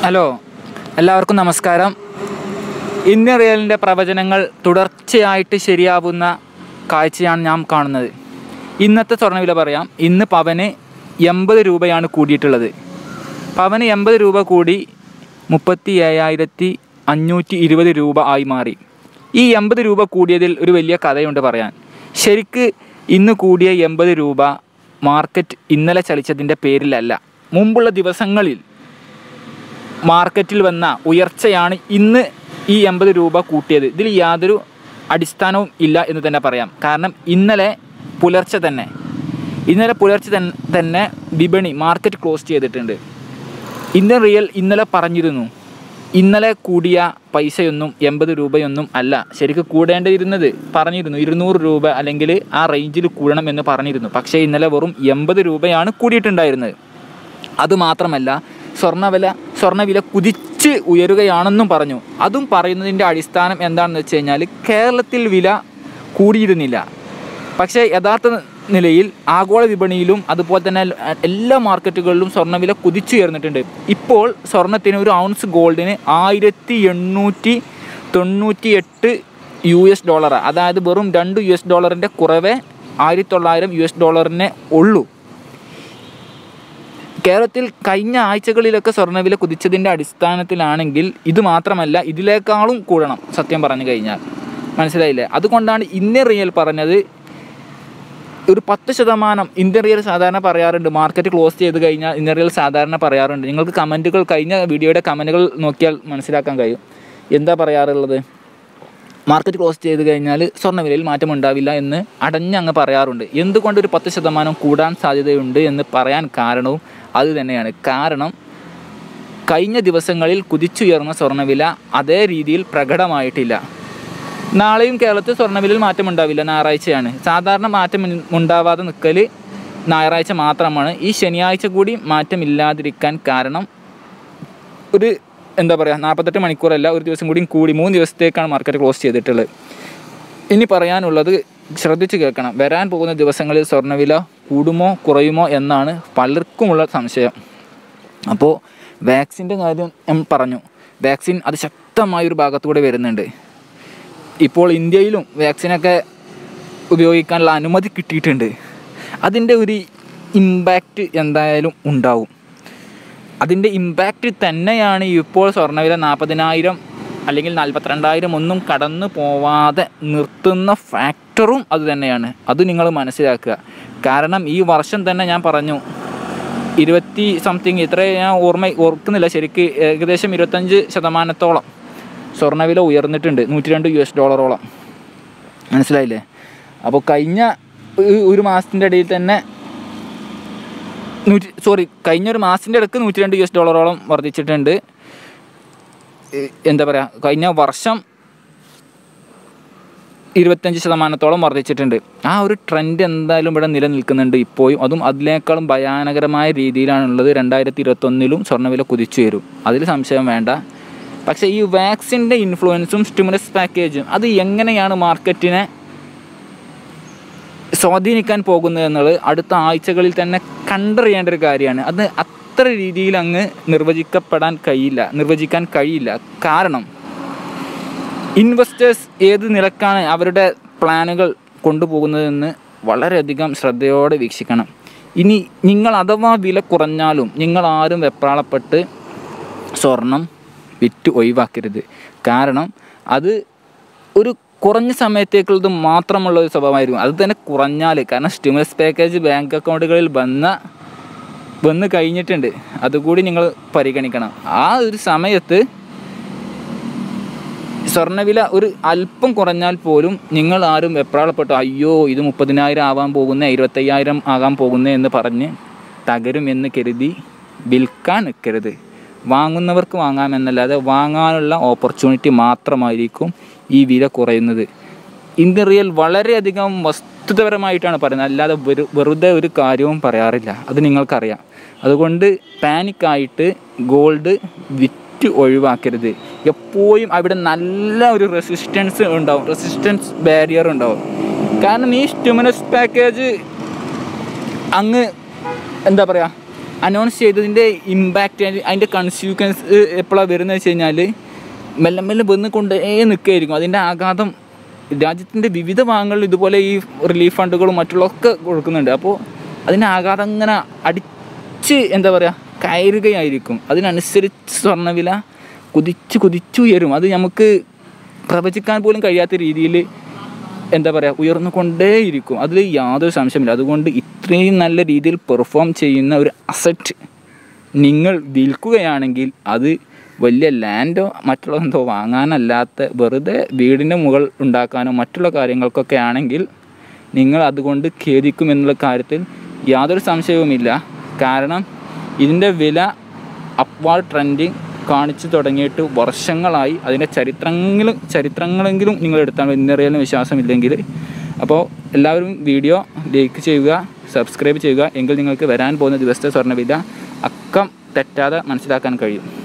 hello എല്ലാവർക്കും നമസ്കാരം India റിയലിൻ്റെ പ്രവചനങ്ങൾ തുടർച്ചയായിട്ട് ശരിയാവുന്ന കാഴ്ചയാണ് ഞാൻ കാണുന്നത് ഇന്നത്തെ സ്വർണ്ണവില പറയാം ഇന്ന് പവന് എൺപത് രൂപയാണ് കൂടിയിട്ടുള്ളത് പവന് എൺപത് രൂപ കൂടി മുപ്പത്തി ഏഴായിരത്തി അഞ്ഞൂറ്റി ഇരുപത് രൂപ ആയി മാറി ഈ എൺപത് രൂപ കൂടിയതിൽ ഒരു വലിയ കഥയുണ്ട് പറയാൻ ശരിക്ക് ഇന്ന് കൂടിയ എൺപത് രൂപ മാർക്കറ്റ് ഇന്നലെ ചലിച്ചതിൻ്റെ പേരിലല്ല മുമ്പുള്ള ദിവസങ്ങളിൽ മാർക്കറ്റിൽ വന്ന ഉയർച്ചയാണ് ഇന്ന് ഈ എൺപത് രൂപ കൂട്ടിയത് ഇതിൽ യാതൊരു അടിസ്ഥാനവും ഇല്ല എന്ന് തന്നെ പറയാം കാരണം ഇന്നലെ പുലർച്ചെ തന്നെ ഇന്നലെ പുലർച്ചെ തൻ- തന്നെ വിപണി മാർക്കറ്റ് ക്ലോസ് ചെയ്തിട്ടുണ്ട് ഇന്ത്യൻ റിയൽ ഇന്നലെ പറഞ്ഞിരുന്നു ഇന്നലെ കൂടിയ പൈസയൊന്നും എൺപത് രൂപയൊന്നും അല്ല ശരിക്കും കൂടേണ്ടിയിരുന്നത് പറഞ്ഞിരുന്നു ഇരുന്നൂറ് രൂപ അല്ലെങ്കിൽ ആ റേഞ്ചിൽ കൂടണം എന്ന് പറഞ്ഞിരുന്നു പക്ഷേ ഇന്നലെ വെറും എൺപത് രൂപയാണ് കൂടിയിട്ടുണ്ടായിരുന്നത് അതുമാത്രമല്ല സ്വർണ്ണവില സ്വർണ്ണവില കുതിച്ച് ഉയരുകയാണെന്നും പറഞ്ഞു അതും പറയുന്നതിൻ്റെ അടിസ്ഥാനം എന്താണെന്ന് വെച്ച് കഴിഞ്ഞാൽ കേരളത്തിൽ വില കൂടിയിരുന്നില്ല പക്ഷേ യഥാർത്ഥ നിലയിൽ ആഗോള വിപണിയിലും അതുപോലെ തന്നെ എല്ലാ മാർക്കറ്റുകളിലും സ്വർണ്ണവില കുതിച്ചുയർന്നിട്ടുണ്ട് ഇപ്പോൾ സ്വർണ്ണത്തിന് ഒരു ഔൺസ് ഗോൾഡിന് ആയിരത്തി എണ്ണൂറ്റി തൊണ്ണൂറ്റി എട്ട് യു എസ് ഡോളറാണ് അതായത് വെറും രണ്ട് യു എസ് ഡോളറിൻ്റെ കുറവേ ആയിരത്തി തൊള്ളായിരം യു എസ് ഡോളറിനെ ഉള്ളൂ കേരളത്തിൽ കഴിഞ്ഞ ആഴ്ചകളിലൊക്കെ സ്വർണ്ണവില കുതിച്ചതിൻ്റെ അടിസ്ഥാനത്തിലാണെങ്കിൽ ഇത് മാത്രമല്ല ഇതിനേക്കാളും കൂടണം സത്യം പറഞ്ഞു കഴിഞ്ഞാൽ മനസ്സിലായില്ലേ അതുകൊണ്ടാണ് ഇന്ത്യൻ റിയൽ പറഞ്ഞത് ഒരു പത്ത് ശതമാനം ഇന്ത്യൻ റിയൽ സാധാരണ പറയാറുണ്ട് മാർക്കറ്റ് ക്ലോസ് ചെയ്ത് കഴിഞ്ഞാൽ ഇന്ത്യൻ റിയൽ സാധാരണ പറയാറുണ്ട് നിങ്ങൾക്ക് കമൻറ്റുകൾ കഴിഞ്ഞ വീഡിയോയുടെ കമൻറ്റുകൾ നോക്കിയാൽ മനസ്സിലാക്കാൻ കഴിയും എന്താ പറയാറുള്ളത് മാർക്കറ്റ് ക്ലോസ് ചെയ്ത് കഴിഞ്ഞാൽ സ്വർണ്ണവിലയിൽ മാറ്റം ഉണ്ടാവില്ല എന്ന് അടഞ്ഞങ്ങ് പറയാറുണ്ട് എന്തുകൊണ്ട് ഒരു പത്ത് ശതമാനം കൂടാൻ സാധ്യതയുണ്ട് എന്ന് പറയാൻ കാരണവും അത് തന്നെയാണ് കാരണം കഴിഞ്ഞ ദിവസങ്ങളിൽ കുതിച്ചുയർന്ന സ്വർണ്ണവില അതേ രീതിയിൽ പ്രകടമായിട്ടില്ല നാളെയും കേരളത്തിൽ സ്വർണ്ണവിലയിൽ മാറ്റം ഉണ്ടാവില്ല ഞായറാഴ്ചയാണ് സാധാരണ മാറ്റം ഉൻ- ഉണ്ടാവാതെ നിൽക്കൽ ഞായറാഴ്ച മാത്രമാണ് ഈ ശനിയാഴ്ച കൂടി മാറ്റമില്ലാതിരിക്കാൻ കാരണം ഒരു എന്താ പറയുക നാൽപ്പത്തെട്ട് മണിക്കൂറല്ല ഒരു ദിവസം കൂടി കൂടി മൂന്ന് ദിവസത്തേക്കാണ് മാർക്കറ്റ് ക്ലോസ് ചെയ്തിട്ടുള്ളത് ഇനി പറയാനുള്ളത് ശ്രദ്ധിച്ച് കേൾക്കണം വരാൻ പോകുന്ന ദിവസങ്ങളിൽ സ്വർണ്ണവില കൂടുമോ കുറയുമോ എന്നാണ് പലർക്കുമുള്ള സംശയം അപ്പോൾ വാക്സിൻ്റെ കാര്യം ഞാൻ പറഞ്ഞു വാക്സിൻ അതിശക്തമായ ഒരു ഭാഗത്തൂടെ വരുന്നുണ്ട് ഇപ്പോൾ ഇന്ത്യയിലും വാക്സിനൊക്കെ ഉപയോഗിക്കാനുള്ള അനുമതി കിട്ടിയിട്ടുണ്ട് അതിൻ്റെ ഒരു ഇമ്പാക്റ്റ് എന്തായാലും ഉണ്ടാവും അതിൻ്റെ ഇമ്പാക്റ്റ് തന്നെയാണ് ഇപ്പോൾ സ്വർണ്ണവില നാൽപ്പതിനായിരം അല്ലെങ്കിൽ നാൽപ്പത്തിരണ്ടായിരം ഒന്നും കടന്നു പോവാതെ നിർത്തുന്ന ഫാക്ടറും അത് തന്നെയാണ് അത് നിങ്ങൾ മനസ്സിലാക്കുക കാരണം ഈ വർഷം തന്നെ ഞാൻ പറഞ്ഞു ഇരുപത്തി സംതിങ് ഇത്ര ഞാൻ ഓർമ്മ ഓർക്കുന്നില്ല ശരിക്ക് ഏകദേശം ഇരുപത്തഞ്ച് ശതമാനത്തോളം സ്വർണ്ണവില ഉയർന്നിട്ടുണ്ട് നൂറ്റി രണ്ട് യു എസ് ഡോളറോളം മനസ്സിലായില്ലേ അപ്പോൾ കഴിഞ്ഞ ഒരു- ഒരു മാസത്തിൻ്റെ ഇടയിൽ തന്നെ നൂറ്റി സോറി കഴിഞ്ഞ ഒരു മാസത്തിൻ്റെ ഇടയ്ക്ക് നൂറ്റി രണ്ട് യു എസ് ഡോളറോളം വർദ്ധിച്ചിട്ടുണ്ട് ഏഹ് എന്താ പറയുക കഴിഞ്ഞ വർഷം ഇരുപത്തഞ്ച് ശതമാനത്തോളം വർദ്ധിച്ചിട്ടുണ്ട് ആ ഒരു ട്രെൻഡ് എന്തായാലും ഇവിടെ നിലനിൽക്കുന്നുണ്ട് ഇപ്പോഴും അതും അതിനേക്കാളും ഭയാനകരമായ രീതിയിലാണുള്ളത് രണ്ടായിരത്തി ഇരുപത്തൊന്നിലും സ്വർണ്ണവില കുതിച്ചു വരും അതിൽ സംശയം വേണ്ട പക്ഷേ ഈ വാക്സിൻ്റെ ഇൻഫ്ലുവൻസും സ്റ്റിമുലസ് പാക്കേജും അത് എങ്ങനെയാണ് മാർക്കറ്റിനെ സ്വാധീനിക്കാൻ പോകുന്നത് എന്നുള്ളത് അടുത്ത ആഴ്ചകളിൽ തന്നെ കണ്ടറിയേണ്ട ഒരു കാര്യമാണ് അത് അത്ര രീതിയിൽ അങ്ങ് നിർവചിക്കപ്പെടാൻ കഴിയില്ല നിർവചിക്കാൻ കഴിയില്ല കാരണം ഇൻവെസ്റ്റേഴ്സ് ഏത് നിലക്കാണ് അവരുടെ പ്ലാനുകൾ കൊണ്ടുപോകുന്നതെന്ന് വളരെയധികം ശ്രദ്ധയോടെ വീക്ഷിക്കണം ഇനി നിങ്ങൾ അഥവാ വില കുറഞ്ഞാലും നിങ്ങൾ ആരും വെപ്രാളപ്പെട്ട് സ്വർണം വിറ്റ് ഒഴിവാക്കരുത് കാരണം അത് ഒരു കുറഞ്ഞ സമയത്തേക്കുള്ളത് മാത്രമുള്ള ഒരു സ്വഭാവമായിരിക്കും അത് തന്നെ കുറഞ്ഞാൽ കാരണം സ്റ്റിമുലസ് പാക്കേജ് ബാങ്ക് അക്കൗണ്ടുകളിൽ വന്ന വന്ന് കഴിഞ്ഞിട്ടുണ്ട് അതുകൂടി നിങ്ങൾ പരിഗണിക്കണം ആ ഒരു സമയത്ത് സ്വർണ്ണവില ഒരു അല്പം കുറഞ്ഞാൽ പോലും നിങ്ങൾ ആരും വെപ്രാളപ്പെട്ടു അയ്യോ ഇത് മുപ്പതിനായിരം ആവാൻ പോകുന്ന ഇരുപത്തയ്യായിരം ആകാൻ പോകുന്നേ എന്ന് പറഞ്ഞ് തകരും എന്ന് കരുതി വിൽക്കാൻ നിൽക്കരുത് വാങ്ങുന്നവർക്ക് വാങ്ങാമെന്നല്ലാതെ വാങ്ങാനുള്ള ഓപ്പർച്യൂണിറ്റി മാത്രമായിരിക്കും ഈ വില കുറയുന്നത് ഇന്ത്യൻ റിയൽ വളരെയധികം വസ്തുതപരമായിട്ടാണ് പറയുന്നത് അല്ലാതെ വെറു വെറുതെ ഒരു കാര്യവും പറയാറില്ല അത് നിങ്ങൾക്കറിയാം അതുകൊണ്ട് പാനിക്കായിട്ട് ഗോൾഡ് വിറ്റ് ഒഴിവാക്കരുത് എപ്പോഴും അവിടെ നല്ല ഒരു റെസിസ്റ്റൻസ് ഉണ്ടാവും റെസിസ്റ്റൻസ് ബാരിയർ ഉണ്ടാവും കാരണം ഈ സ്റ്റിമുലസ് പാക്കേജ് അങ്ങ് എന്താ പറയുക അനൗൺസ് ചെയ്തതിൻ്റെ ഇമ്പാക്റ്റ് അതിൻ്റെ കൺസ്യൂക്കൻസ് എപ്പോഴാണ് വരുന്നത് വെച്ച് കഴിഞ്ഞാൽ മെല്ലെ മെല്ലെ വന്ന് കൊണ്ടേ നിൽക്കുകയായിരിക്കും അതിൻ്റെ ആഘാതം രാജ്യത്തിൻ്റെ വിവിധ ഭാഗങ്ങളിൽ ഇതുപോലെ ഈ റിലീഫ് ഫണ്ടുകളും മറ്റുള്ളതൊക്കെ കൊടുക്കുന്നുണ്ട് അപ്പോൾ അതിൻ്റെ ആഘാതം ഇങ്ങനെ അടിച്ച് എന്താ പറയുക കയറുകയായിരിക്കും അതിനനുസരിച്ച് സ്വർണ്ണവില കുതിച്ച് കുതിച്ചുയരും അത് നമുക്ക് പ്രവചിക്കാൻ പോലും കഴിയാത്ത രീതിയിൽ എന്താ പറയുക ഉയർന്നു കൊണ്ടേയിരിക്കും അതിൽ യാതൊരു സംശയമില്ല അതുകൊണ്ട് ഇത്രയും നല്ല രീതിയിൽ പെർഫോം ചെയ്യുന്ന ഒരു അസറ്റ് നിങ്ങൾ വിൽക്കുകയാണെങ്കിൽ അത് വലിയ ലാൻഡോ മറ്റുള്ള എന്തോ വാങ്ങാനല്ലാത്ത വെറുതെ വീടിൻ്റെ മുകൾ ഉണ്ടാക്കാനോ മറ്റുള്ള കാര്യങ്ങൾക്കൊക്കെ ആണെങ്കിൽ നിങ്ങൾ അതുകൊണ്ട് ഖേദിക്കും എന്നുള്ള കാര്യത്തിൽ യാതൊരു സംശയവുമില്ല കാരണം ഇതിൻ്റെ വില അപ്വാർഡ് ട്രെൻഡിങ് കാണിച്ചു തുടങ്ങിയിട്ട് വർഷങ്ങളായി അതിൻ്റെ ചരിത്രങ്ങളും ചരിത്രങ്ങളെങ്കിലും നിങ്ങൾ എടുത്താൽ ഇന്നറിയാലും വിശ്വാസമില്ലെങ്കിൽ അപ്പോൾ എല്ലാവരും വീഡിയോ ലൈക്ക് ചെയ്യുക സബ്സ്ക്രൈബ് ചെയ്യുക എങ്കിൽ നിങ്ങൾക്ക് വരാൻ പോകുന്ന ദിവസത്തെ സ്വർണ്ണവില അക്കം തെറ്റാതെ മനസ്സിലാക്കാൻ കഴിയും